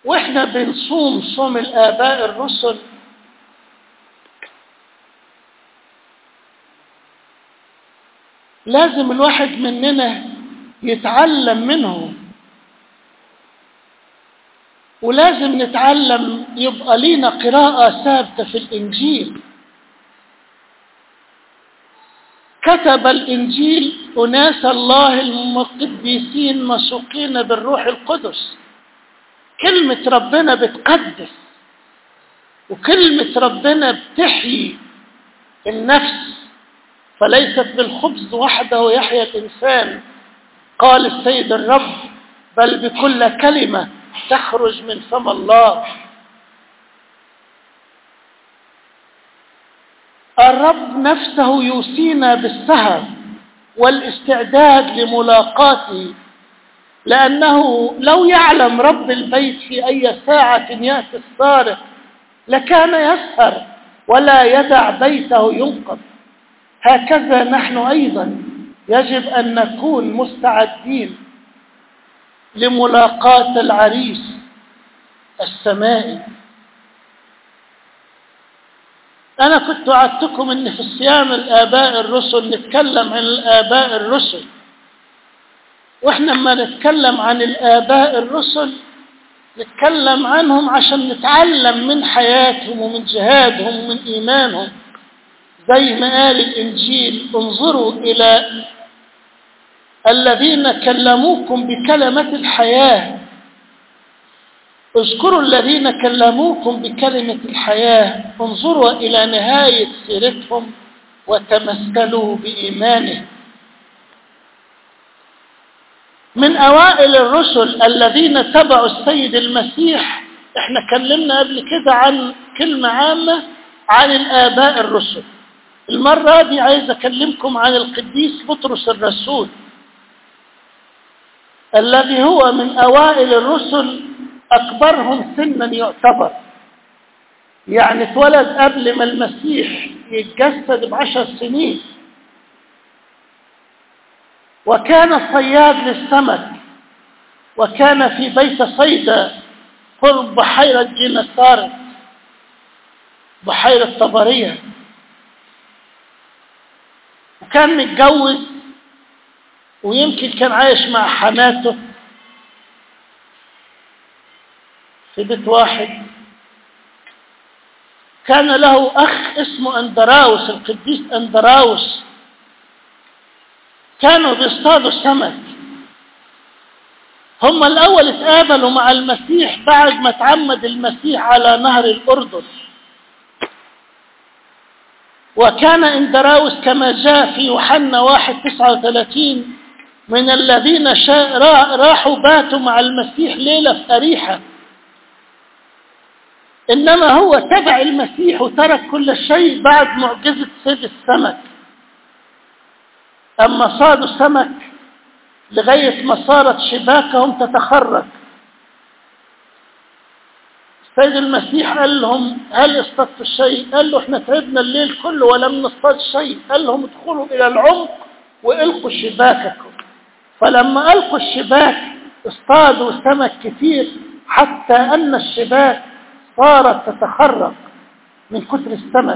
واحنا بنصوم صوم الآباء الرسل لازم الواحد مننا يتعلم منه ولازم نتعلم يبقى لينا قراءة ثابتة في الإنجيل كتب الإنجيل أناس الله المقدسين مسوقين بالروح القدس كلمة ربنا بتقدس وكلمة ربنا بتحيي النفس فليست بالخبز وحده يحيا الإنسان قال السيد الرب بل بكل كلمة تخرج من فم الله الرب نفسه يوصينا بالسهر والاستعداد لملاقاته لأنه لو يعلم رب البيت في أي ساعة يأتي السارق لكان يسهر ولا يدع بيته ينقض هكذا نحن أيضا يجب أن نكون مستعدين لملاقاة العريس السمائي أنا كنت وعدتكم أن في الصيام الآباء الرسل نتكلم عن الآباء الرسل وإحنا لما نتكلم عن الآباء الرسل نتكلم عنهم عشان نتعلم من حياتهم ومن جهادهم ومن إيمانهم زي ما قال الإنجيل انظروا إلى الذين كلموكم بكلمة الحياة اذكروا الذين كلموكم بكلمة الحياة انظروا إلى نهاية سيرتهم وتمثلوا بإيمانه من أوائل الرسل الذين تبعوا السيد المسيح احنا كلمنا قبل كده عن كلمة عامة عن الآباء الرسل المرة دي عايز أكلمكم عن القديس بطرس الرسول الذي هو من أوائل الرسل أكبرهم سنا يعتبر يعني اتولد قبل ما المسيح يتجسد بعشر سنين وكان صياد للسمك وكان في بيت صيدا قرب بحيرة جنسارت بحيرة طبرية وكان متجوز ويمكن كان عايش مع حماته في بيت واحد كان له أخ اسمه أندراوس القديس أندراوس كانوا بيصطادوا سمك هم الأول اتقابلوا مع المسيح بعد ما تعمد المسيح على نهر الأردن وكان اندراوس كما جاء في يوحنا واحد تسعة وثلاثين من الذين شا... راحوا باتوا مع المسيح ليلة في أريحة إنما هو تبع المسيح وترك كل شيء بعد معجزة صيد السمك أما صادوا سمك لغاية ما صارت شباكهم تتخرج السيد المسيح قال لهم هل اصطدت شيء قال له احنا تعبنا الليل كله ولم نصطاد شيء قال لهم ادخلوا إلى العمق وإلقوا شباككم فلما ألقوا الشباك اصطادوا سمك كثير حتى أن الشباك صارت تتخرج من كثر السمك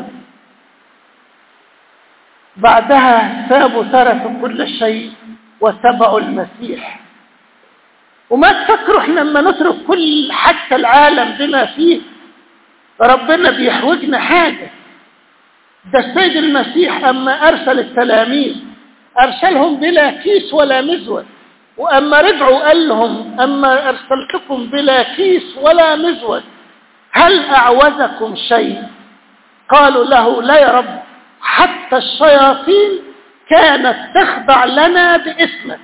بعدها سابوا تركوا كل شيء وتبعوا المسيح وما تفكروا احنا لما نترك كل حتى العالم بما فيه ربنا بيحوجنا حاجة ده السيد المسيح أما أرسل التلاميذ أرسلهم بلا كيس ولا مزود وأما رجعوا قال لهم أما أرسلتكم بلا كيس ولا مزود هل أعوزكم شيء قالوا له لا يا رب حتى الشياطين كانت تخضع لنا باسمك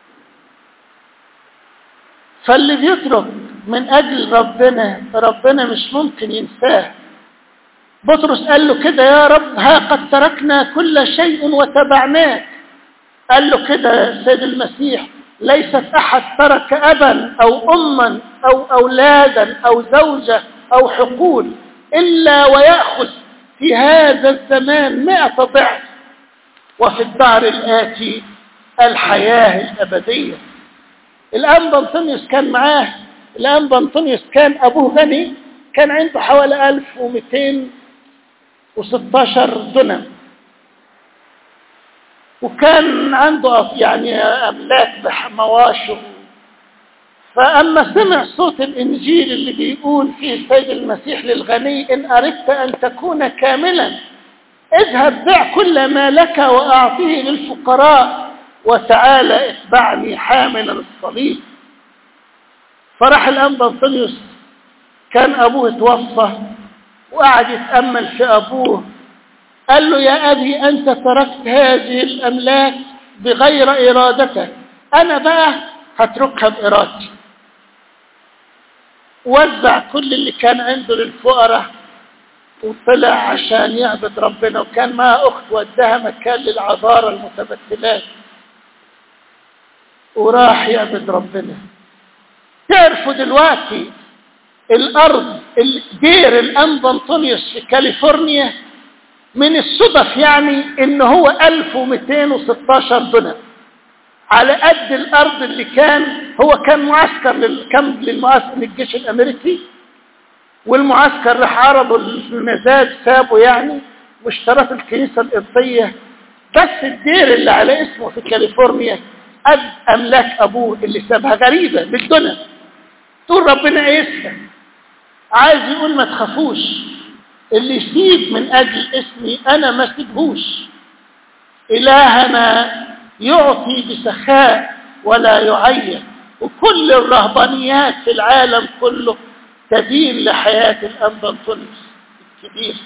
فاللي بيترك من أجل ربنا ربنا مش ممكن ينساه بطرس قال له كده يا رب ها قد تركنا كل شيء وتبعناك قال له كده السيد المسيح ليست أحد ترك أبا أو أما أو أولادا أو زوجة أو حقول إلا ويأخذ في هذا الزمان مئة ضعف وفي الدهر الآتي الحياة الأبدية الآن بنطونيوس كان معاه الأنبا أنطونيوس كان أبوه غني كان عنده حوالي 1216 دنم وكان عنده يعني أملاك مواشي فأما سمع صوت الإنجيل اللي بيقول فيه السيد المسيح للغني إن أردت أن تكون كاملا اذهب بع كل ما لك وأعطيه للفقراء وتعالى اتبعني حاملا الصليب فراح الأنبا أنطونيوس كان أبوه توفى وقعد يتأمل في أبوه قال له يا أبي أنت تركت هذه الأملاك بغير إرادتك أنا بقى هتركها بإرادتي وزع كل اللي كان عنده للفقراء وطلع عشان يعبد ربنا وكان معاه أخت ودها مكان للعذارى المتبتلات وراح يعبد ربنا تعرفوا دلوقتي الأرض دير الأنبا أنطونيوس في كاليفورنيا من الصدف يعني إن هو 1216 دونم على قد الأرض اللي كان هو كان معسكر للكم للمعسكر للجيش الأمريكي والمعسكر راح عرضوا المزاج سابوا يعني واشترت الكنيسة القبطية بس الدير اللي على اسمه في كاليفورنيا قد أملاك أبوه اللي سابها غريبة بالدنيا تقول ربنا يسلم عايز يقول ما تخافوش اللي يسيب من أجل اسمي أنا ما سيبهوش إلهنا يعطي بسخاء ولا يعين وكل الرهبانيات في العالم كله تدين لحياة الأنبا أنطونيوس الكبير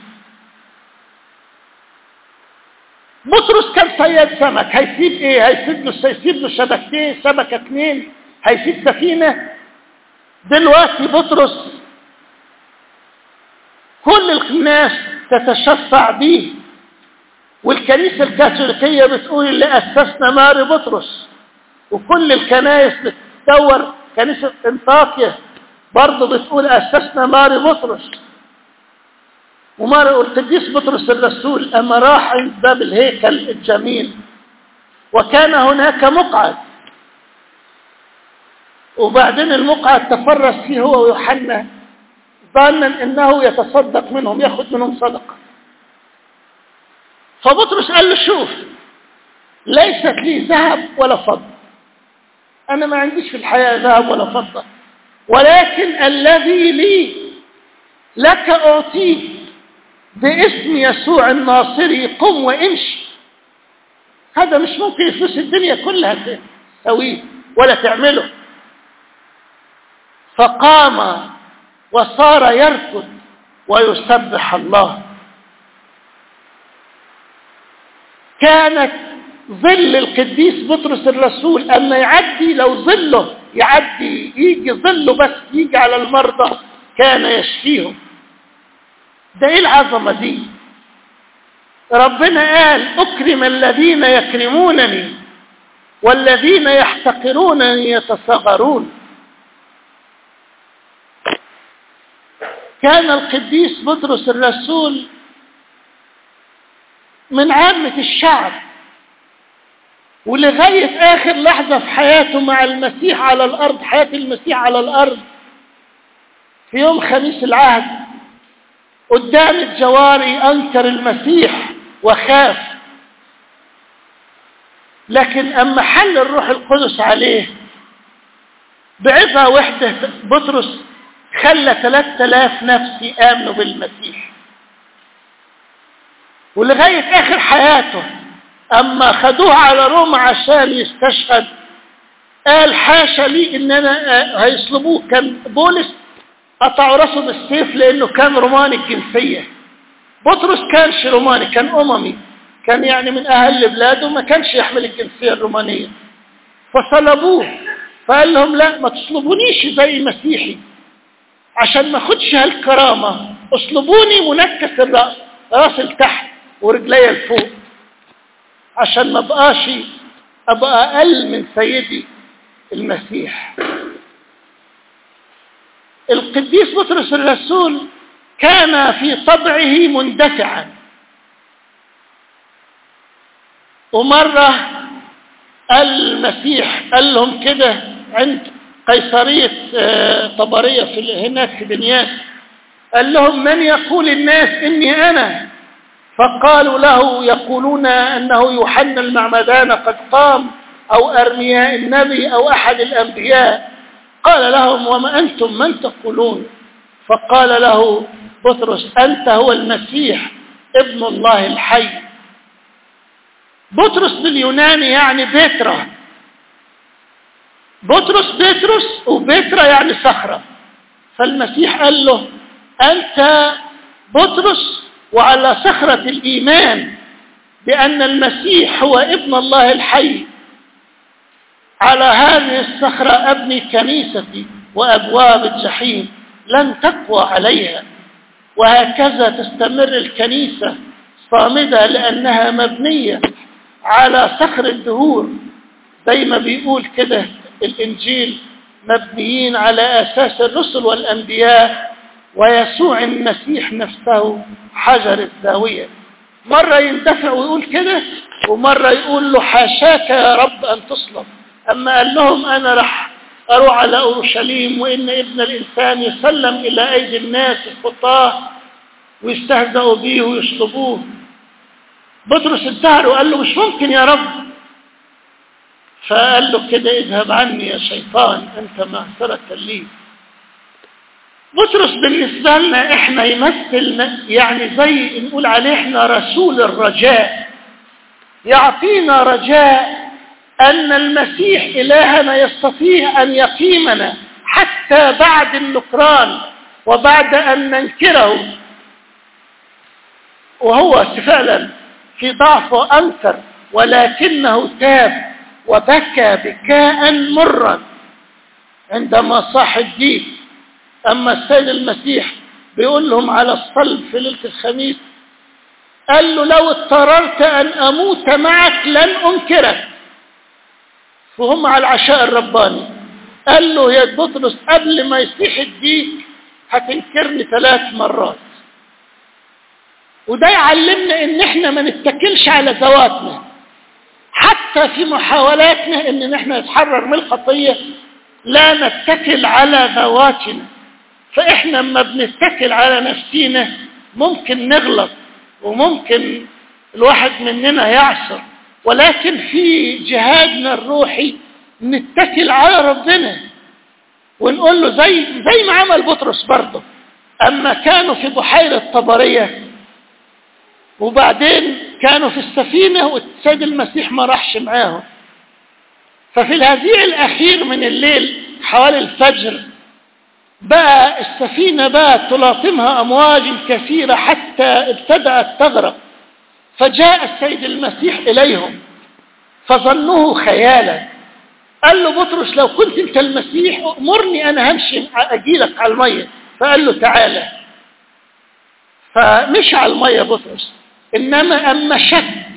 بطرس كان صياد سمك هيسيب ايه هيسيب له هيسيب له شبكتين سمكه اثنين هيسيب سفينه دلوقتي بطرس كل الناس تتشفع به والكنيسة الكاثوليكية بتقول اللي أسسنا ماري بطرس وكل الكنائس بتدور كنيسة انطاكيا برضه بتقول أسسنا ماري بطرس وماري القديس بطرس الرسول أما راح عند باب الهيكل الجميل وكان هناك مقعد وبعدين المقعد تفرس فيه هو ويوحنا ظانا انه يتصدق منهم ياخذ منهم صدقه فبطرس قال له شوف ليست لي ذهب ولا فضه انا ما عنديش في الحياه ذهب ولا فضه ولكن الذي لي لك اعطيه باسم يسوع الناصري قم وامشي هذا مش ممكن فلوس الدنيا كلها تسويه ولا تعمله فقام وصار يركض ويسبح الله كانت ظل القديس بطرس الرسول اما يعدي لو ظله يعدي يجي ظله بس يجي على المرضى كان يشفيهم ده ايه العظمه دي ربنا قال اكرم الذين يكرمونني والذين يحتقرونني يتصغرون كان القديس بطرس الرسول من عامة الشعب ولغاية آخر لحظة في حياته مع المسيح على الأرض حياة المسيح على الأرض في يوم خميس العهد قدام الجواري أنكر المسيح وخاف لكن أما حل الروح القدس عليه بعظة وحدة بطرس خلى 3000 نفس يآمنوا بالمسيح ولغاية آخر حياته أما خدوه على روما عشان يستشهد قال حاشا لي إن أنا هيصلبوه كان بولس قطعوا راسه بالسيف لأنه كان روماني الجنسية بطرس كانش روماني كان أممي كان يعني من أهل بلاده ما كانش يحمل الجنسية الرومانية فصلبوه فقال لهم لا ما تصلبونيش زي مسيحي عشان ما اخدش هالكرامة اصلبوني منكس الرأس راسي لتحت ورجلي لفوق عشان ما بقاش ابقى اقل من سيدي المسيح القديس بطرس الرسول كان في طبعه مندفعا ومرة المسيح قال لهم كده عند قيصرية آه، طبرية في هناك في بنيان قال لهم من يقول الناس إني أنا فقالوا له يقولون أنه يوحنا المعمدان قد قام أو أرمياء النبي أو أحد الأنبياء قال لهم وما أنتم من تقولون فقال له بطرس أنت هو المسيح ابن الله الحي بطرس باليوناني يعني بيترا بطرس بيترس وبيترا يعني صخرة فالمسيح قال له أنت بطرس وعلى صخرة الإيمان بأن المسيح هو ابن الله الحي على هذه الصخرة أبني كنيستي وأبواب الجحيم لن تقوى عليها وهكذا تستمر الكنيسة صامدة لأنها مبنية على صخر الدهور زي ما بيقول كده الإنجيل مبنيين على أساس الرسل والأنبياء ويسوع المسيح نفسه حجر الزاوية مرة يندفع ويقول كده ومرة يقول له حاشاك يا رب أن تصلب أما قال لهم أنا رح أروح على أورشليم وإن ابن الإنسان يسلم إلى أيدي الناس الخطاة ويستهزئوا به ويصلبوه بطرس انتهر وقال له مش ممكن يا رب فقال له كده اذهب عني يا شيطان أنت معصرة لي بطرس بالنسبة لنا احنا يمثل يعني زي نقول عليه احنا رسول الرجاء يعطينا رجاء أن المسيح إلهنا يستطيع أن يقيمنا حتى بعد النكران وبعد أن ننكره وهو فعلا في ضعفه أنكر ولكنه تاب وبكى بكاء مرا عندما صاح الدين أما السيد المسيح بيقول لهم على الصلب في ليلة الخميس قال له لو اضطررت أن أموت معك لن أنكرك وهم على العشاء الرباني قال له يا بطرس قبل ما يصيح الديك هتنكرني ثلاث مرات وده يعلمنا ان احنا ما نتكلش على ذواتنا حتى في محاولاتنا ان احنا نتحرر من الخطية لا نتكل على ذواتنا فاحنا لما بنتكل على نفسينا ممكن نغلط وممكن الواحد مننا يعصر ولكن في جهادنا الروحي نتكل على ربنا ونقول له زي زي ما عمل بطرس برضه اما كانوا في بحيره طبريه وبعدين كانوا في السفينه والسيد المسيح ما راحش معاهم ففي الهزيع الاخير من الليل حوالي الفجر بقى السفينه بقى تلاطمها امواج كثيره حتى ابتدات تغرق فجاء السيد المسيح إليهم فظنوه خيالا قال له بطرس لو كنت انت المسيح امرني انا همشي اجيلك على الميه فقال له تعالى فمشي على الميه بطرس انما اما شك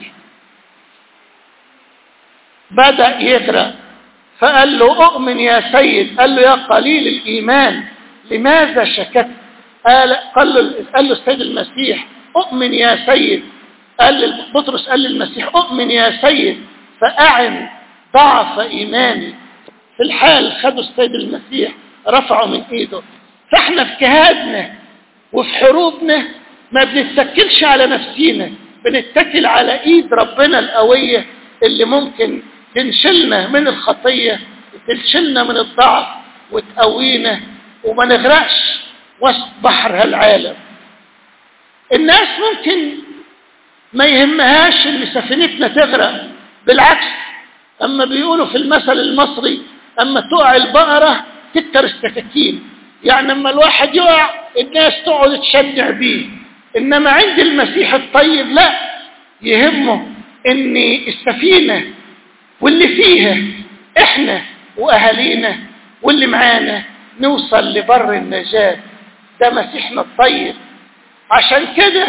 بدا يغرق فقال له اؤمن يا سيد قال له يا قليل الايمان لماذا شككت قال قال له قال له السيد المسيح اؤمن يا سيد قال بطرس قال للمسيح اؤمن يا سيد فأعن ضعف إيماني في الحال خدوا السيد المسيح رفعوا من إيده فاحنا في جهادنا وفي حروبنا ما بنتكلش على نفسينا بنتكل على ايد ربنا القوية اللي ممكن تنشلنا من الخطية وتنشلنا من الضعف وتقوينا وما نغرقش وسط بحر هالعالم الناس ممكن ما يهمهاش ان سفينتنا تغرق بالعكس اما بيقولوا في المثل المصري اما تقع البقرة تكتر السكاكين يعني اما الواحد يقع الناس تقعد تشجع بيه انما عند المسيح الطيب لا يهمه ان السفينة واللي فيها احنا واهالينا واللي معانا نوصل لبر النجاة ده مسيحنا الطيب عشان كده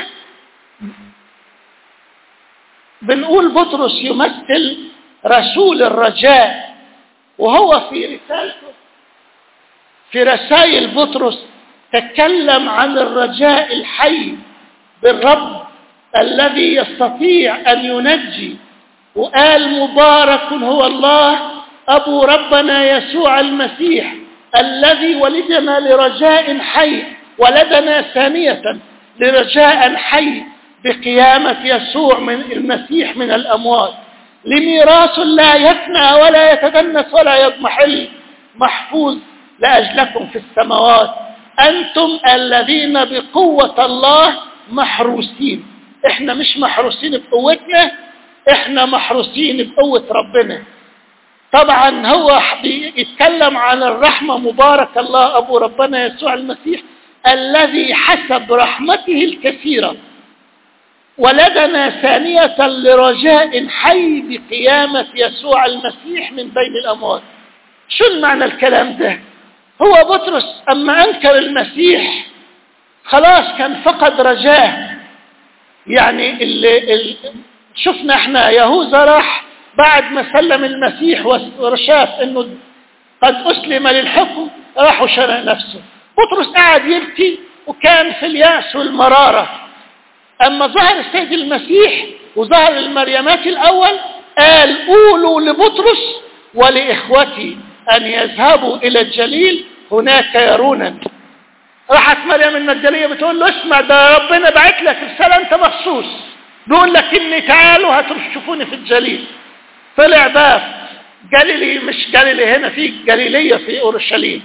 بنقول بطرس يمثل رسول الرجاء وهو في رسالته في رسائل بطرس تكلم عن الرجاء الحي بالرب الذي يستطيع ان ينجي وقال مبارك هو الله أبو ربنا يسوع المسيح الذي ولدنا لرجاء حي ولدنا ثانية لرجاء حي بقيامة يسوع من المسيح من الأموات لميراث لا يفنى ولا يتدنس ولا يضمحل محفوظ لأجلكم في السماوات أنتم الذين بقوة الله محروسين احنا مش محروسين بقوتنا احنا محروسين بقوة ربنا طبعا هو بيتكلم عن الرحمة مبارك الله أبو ربنا يسوع المسيح الذي حسب رحمته الكثيرة ولدنا ثانية لرجاء حي بقيامة يسوع المسيح من بين الأموات شو المعنى الكلام ده هو بطرس أما أنكر المسيح خلاص كان فقد رجاه يعني اللي, اللي شفنا احنا يهوذا راح بعد ما سلم المسيح وشاف انه قد اسلم للحكم راح وشرع نفسه بطرس قاعد يبكي وكان في الياس والمراره اما ظهر السيد المسيح وظهر المريمات الاول قال قولوا لبطرس ولاخوتي ان يذهبوا الى الجليل هناك يرونني راحت مريم المجدليه بتقول له اسمع ده ربنا بعت لك رساله انت مخصوص بيقول لك اني تعالوا هتشوفوني في الجليل طلع بقى جليلي مش جليلي هنا في جليليه في اورشليم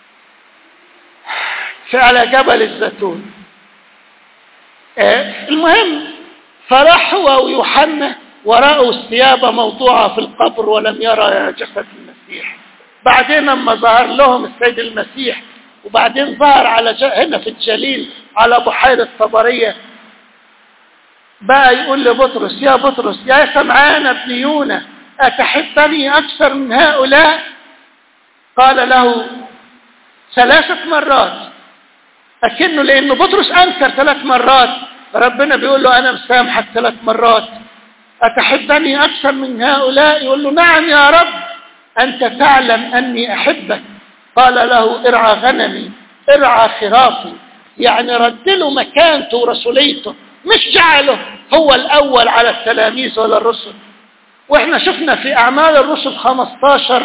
في على جبل الزيتون آه المهم فراح هو ويوحنا ورأوا الثياب موضوعة في القبر ولم يرى جسد المسيح بعدين لما ظهر لهم السيد المسيح وبعدين ظهر على هنا في الجليل على بحيرة طبرية بقى يقول لبطرس يا بطرس يا سمعان ابن يونا أتحبني أكثر من هؤلاء قال له ثلاثة مرات أكنه لأنه بطرس أنكر ثلاث مرات ربنا بيقول له أنا مسامحك ثلاث مرات أتحبني أكثر من هؤلاء يقول له نعم يا رب أنت تعلم أني أحبك قال له ارعى غنمي ارعى خرافي يعني رد له مكانته ورسوليته مش جعله هو الأول على التلاميذ ولا الرسل واحنا شفنا في أعمال الرسل 15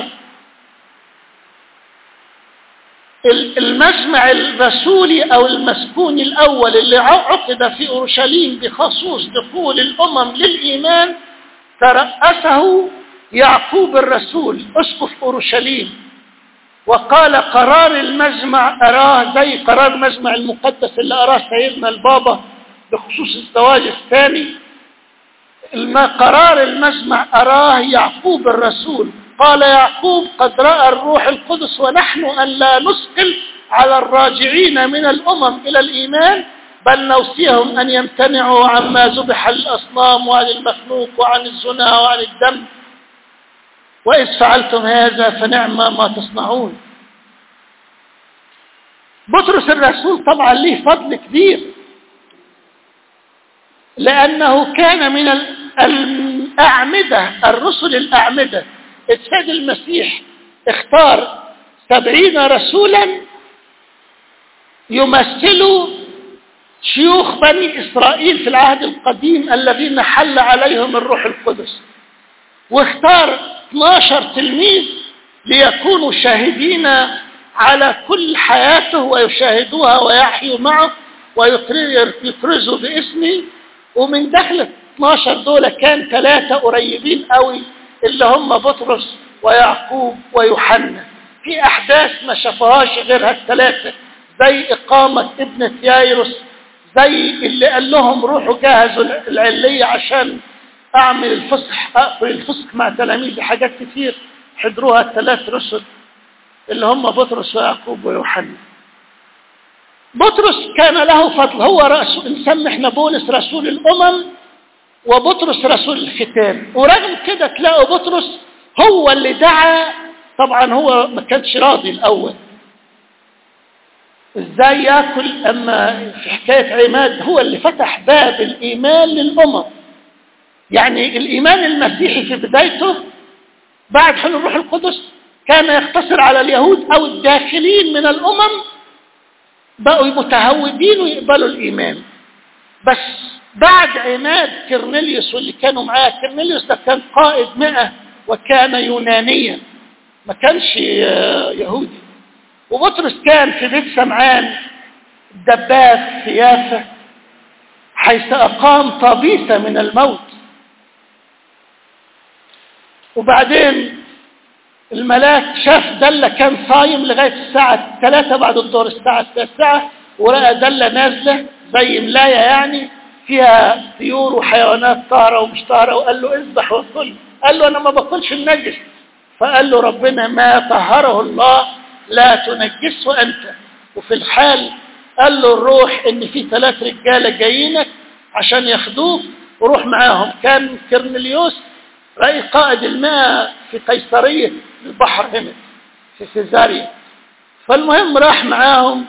المجمع الرسولي أو المسكون الأول اللي عقد في أورشليم بخصوص دخول الأمم للإيمان ترأسه يعقوب الرسول أسقف أورشليم وقال قرار المجمع أراه زي قرار المجمع المقدس اللي أراه سيدنا البابا بخصوص الزواج الثاني قرار المجمع أراه يعقوب الرسول قال يعقوب قد رأى الروح القدس ونحن أن لا نثقل على الراجعين من الأمم إلى الإيمان بل نوصيهم أن يمتنعوا عما ذبح للأصنام وعن المخلوق وعن الزنا وعن الدم وإذ فعلتم هذا فنعم ما تصنعون بطرس الرسول طبعا ليه فضل كبير لأنه كان من الأعمدة الرسل الأعمدة السيد المسيح اختار سبعين رسولا يمثلوا شيوخ بني إسرائيل في العهد القديم الذين حل عليهم الروح القدس واختار 12 تلميذ ليكونوا شاهدين على كل حياته ويشاهدوها ويحيوا معه ويكرزوا باسمه ومن دخل 12 دول كان ثلاثة قريبين قوي اللي هم بطرس ويعقوب ويوحنا في أحداث ما شافوهاش غير هالثلاثة زي إقامة ابنة يايروس زي اللي قال لهم روحوا جهزوا العلية عشان أعمل الفصح أقبل الفسق مع تلاميذي حاجات كتير حضروها الثلاث رسل اللي هم بطرس ويعقوب ويوحنا بطرس كان له فضل هو رأس نسمي احنا بولس رسول الأمم وبطرس رسول الختان ورغم كده تلاقوا بطرس هو اللي دعا طبعا هو ما كانش راضي الأول ازاي ياكل اما في حكايه عماد هو اللي فتح باب الايمان للامم يعني الايمان المسيحي في بدايته بعد حلول الروح القدس كان يقتصر على اليهود او الداخلين من الامم بقوا متهودين ويقبلوا الايمان بس بعد عماد كرنيليوس واللي كانوا معاه كرنيليوس ده كان قائد مئة وكان يونانيا ما كانش يهودي وبطرس كان في بيت سمعان دباس في يافا حيث أقام طبيسة من الموت وبعدين الملاك شاف دلة كان صايم لغاية الساعة 3 بعد الظهر الساعة 9 ورأى دلة نازلة زي ملاية يعني فيها طيور وحيوانات طاهرة ومش طاهرة وقال له اذبح وكل قال له أنا ما باكلش النجس فقال له ربنا ما طهره الله لا تنجسه أنت وفي الحال قال له الروح ان في ثلاث رجالة جايينك عشان ياخدوك وروح معاهم كان كرنليوس رأي قائد الماء في قيصرية البحر هنا في سيزاريا فالمهم راح معاهم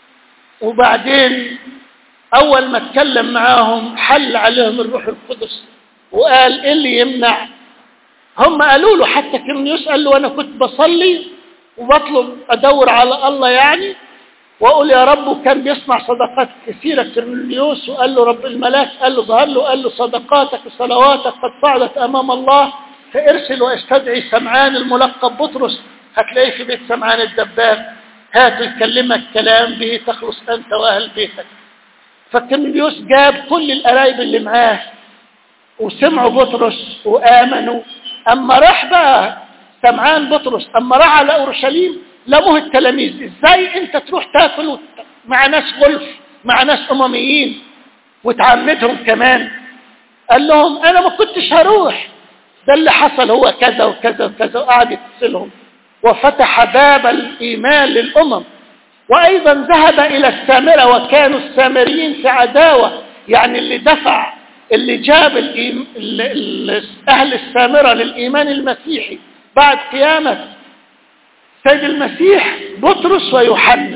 وبعدين أول ما اتكلم معاهم حل عليهم الروح القدس وقال إيه اللي يمنع هم قالوا له حتى كرنيوس قال له أنا كنت بصلي وبطلب أدور على الله يعني وأقول يا رب وكان بيصنع صدقات كثيرة كرنيوس وقال له رب الملاك قال له ظهر له قال له صدقاتك وصلواتك قد صعدت أمام الله فارسل واستدعي سمعان الملقب بطرس هتلاقيه في بيت سمعان الدباب هات يكلمك كلام به تخلص أنت وأهل بيتك فكرنيوس جاب كل القرايب اللي معاه وسمعوا بطرس وآمنوا أما راح بقى سمعان بطرس أما راح على أورشليم لموه التلاميذ ازاي انت تروح تاكل مع ناس غلف مع ناس امميين وتعمدهم كمان قال لهم انا ما كنتش هروح ده اللي حصل هو كذا وكذا وكذا وقعد يتصلهم وفتح باب الايمان للامم وايضا ذهب الى السامره وكانوا السامريين في عداوه يعني اللي دفع اللي جاب الإيم... اهل السامره للايمان المسيحي بعد قيامه سيد المسيح بطرس ويوحنا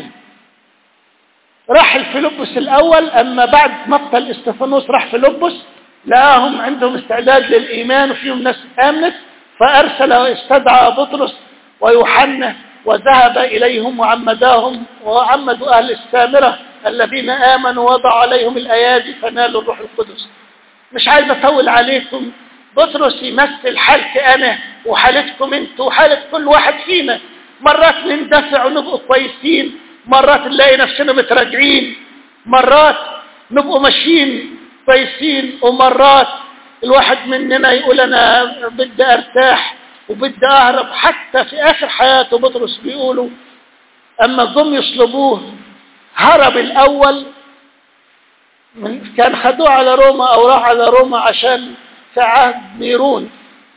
راح الفيلبس الأول أما بعد مقتل استفانوس راح فيلبس لقاهم عندهم استعداد للإيمان وفيهم ناس آمنت فأرسل واستدعى بطرس ويوحنا وذهب إليهم وعمداهم وعمدوا أهل السامرة الذين آمنوا وضع عليهم الأيادي فنالوا الروح القدس مش عايز أطول عليكم بطرس يمثل حالتي أنا وحالتكم انتوا وحالة كل واحد فينا مرات نندفع ونبقوا كويسين مرات نلاقي نفسنا متراجعين مرات نبقوا ماشيين كويسين ومرات الواحد مننا يقول انا بدي ارتاح وبدي اهرب حتى في اخر حياته بطرس بيقولوا اما جم يصلبوه هرب الاول من كان خدوه على روما او راح على روما عشان في عهد نيرون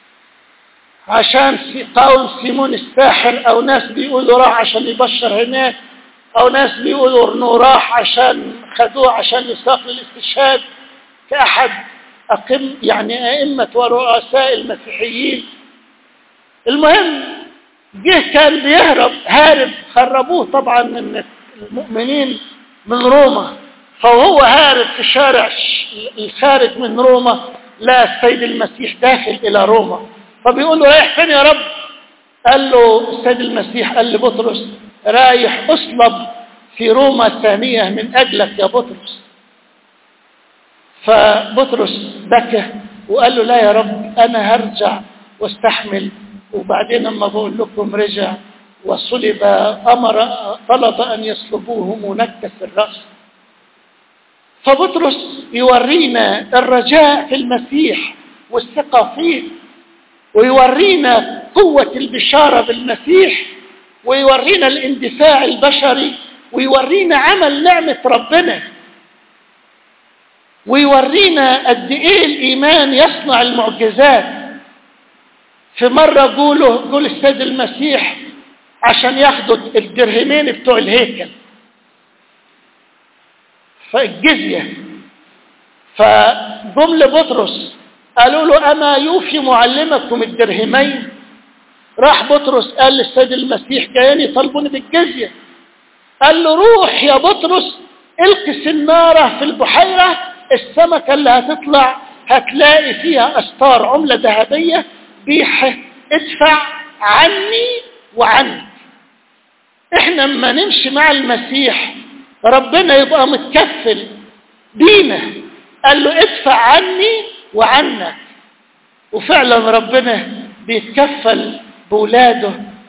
عشان قول سيمون الساحر او ناس بيقولوا راح عشان يبشر هناك او ناس بيقولوا انه راح عشان خدوه عشان يساق للاستشهاد كاحد أقم يعني ائمه ورؤساء المسيحيين المهم جه كان بيهرب هارب خربوه طبعا من المؤمنين من روما فهو هارب في شارع الخارج من روما لا السيد المسيح داخل الى روما فبيقول له رايح فين يا رب قال له السيد المسيح قال لبطرس رايح اصلب في روما ثانية من اجلك يا بطرس فبطرس بكى وقال له لا يا رب انا هرجع واستحمل وبعدين لما بقول لكم رجع وصلب امر طلب ان يصلبوه منكس الراس فبطرس يورينا الرجاء في المسيح والثقه فيه ويورينا قوة البشارة بالمسيح ويورينا الاندفاع البشري ويورينا عمل نعمة ربنا ويورينا قد ايه الايمان يصنع المعجزات في مرة قولوا قول السيد المسيح عشان ياخدوا الدرهمين بتوع الهيكل فالجزية فجم لبطرس قالوا له أما يوفي معلمكم الدرهمين راح بطرس قال للسيد المسيح جايين يطلبوني بالجزية قال له روح يا بطرس القي سنارة في البحيرة السمكة اللي هتطلع هتلاقي فيها أستار عملة ذهبية بيحة ادفع عني وعنك احنا لما نمشي مع المسيح ربنا يبقى متكفل بينا قال له ادفع عني وعنك وفعلا ربنا بيتكفل بولاده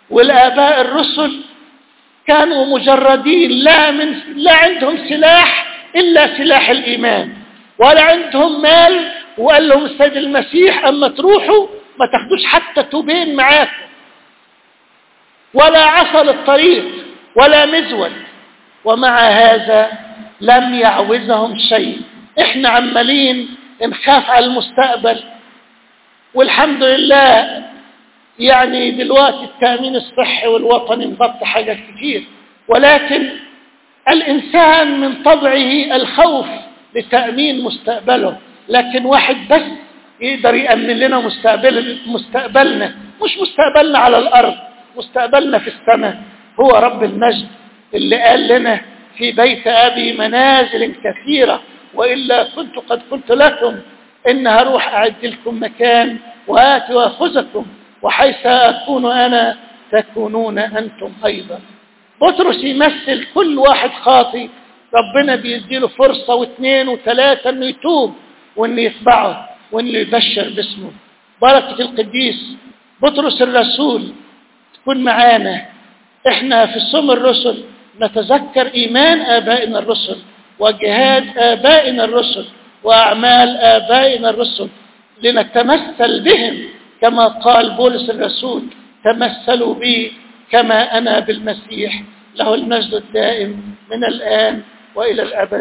والآباء الرسل كانوا مجردين لا من لا عندهم سلاح إلا سلاح الإيمان ولا عندهم مال وقال لهم السيد المسيح أما تروحوا ما تاخدوش حتى توبين معاكم ولا عصا للطريق ولا مزود ومع هذا لم يعوزهم شيء احنا عمالين نخاف على المستقبل والحمد لله يعني دلوقتي التأمين الصحي والوطني مغطي حاجات كتير ولكن الإنسان من طبعه الخوف لتأمين مستقبله لكن واحد بس يقدر يأمن لنا مستقبل مستقبلنا مش مستقبلنا على الأرض مستقبلنا في السماء هو رب المجد اللي قال لنا في بيت أبي منازل كثيرة وإلا كنت قد قلت لكم إن هروح أعد لكم مكان وآتي وأخذكم وحيث أكون أنا تكونون أنتم أيضا بطرس يمثل كل واحد خاطي ربنا بيديله فرصة واثنين وثلاثة انه يتوب وانه يتبعه وانه يبشر باسمه بركة القديس بطرس الرسول تكون معانا احنا في صوم الرسل نتذكر ايمان ابائنا الرسل وجهاد ابائنا الرسل واعمال ابائنا الرسل لنتمثل بهم كما قال بولس الرسول تمثلوا بي كما انا بالمسيح له المجد الدائم من الان والى الابد